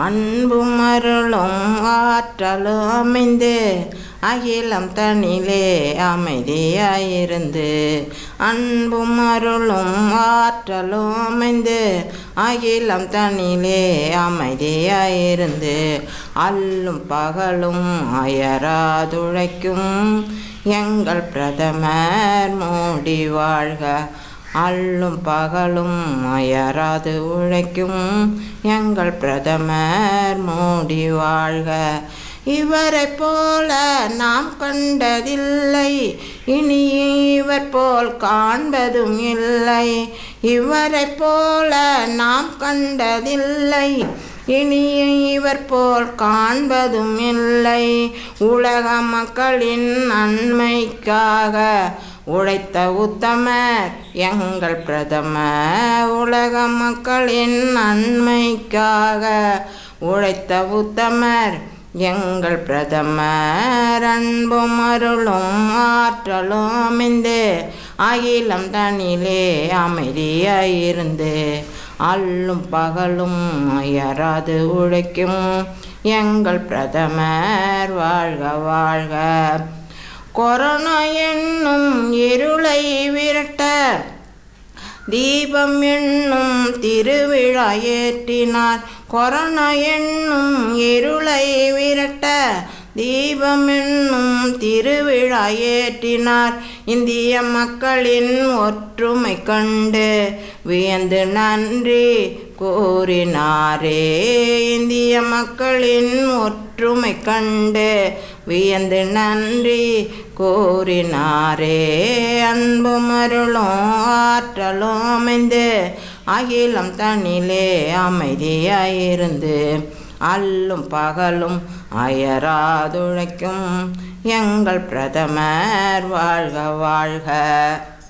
அன்பும் அருளும் ஆற்றலும் அமைந்து அகிலம் தனிலே அமைதியாயிருந்து அன்பும் அருளும் ஆற்றலும் அமைந்து அகிலம் தனிலே அமைதியாயிருந்து அல்லும் பகலும் அயராதுழைக்கும் எங்கள் பிரதமர் மோடி வாழ்க அல்லும் பகலும் அயராது உழைக்கும் எங்கள் பிரதமர் மோடி வாழ்க இவரைப் போல நாம் கண்டதில்லை இனி இவர் போல் காண்பதும் இல்லை இவரைப் போல நாம் கண்டதில்லை இனி இவர் போல் காண்பதும் இல்லை உலக மக்களின் நன்மைக்காக உழைத்த உத்தமர் எங்கள் பிரதமர் உலக மக்களின் நன்மைக்காக உழைத்த உத்தமர் எங்கள் பிரதமர் அன்பும் அருளும் ஆற்றலும் அமைந்து அகிலம் தனிலே அமைதியாயிருந்து அல்லும் பகலும் அயராது உழைக்கும் எங்கள் பிரதமர் வாழ்க வாழ்க கொரோனா என்னும் இருளை விரட்ட தீபம் என்னும் திருவிழா ஏற்றினார் கொரோனா என்னும் இருளை விரட்ட தீபம் என்னும் திருவிழா ஏற்றினார் இந்திய மக்களின் ஒற்றுமை கண்டு வியந்து நன்றி கூறினாரே இந்திய மக்களின் ஒற்றுமை கண்டு வியந்து நன்றி கூறினாரே அன்பும் அருளும் ஆற்றலும் அமைந்து அகிலம் தனிலே அமைதியாயிருந்து அல்லும் பகலும் அயராதுழைக்கும் எங்கள் பிரதமர் வாழ்க வாழ்க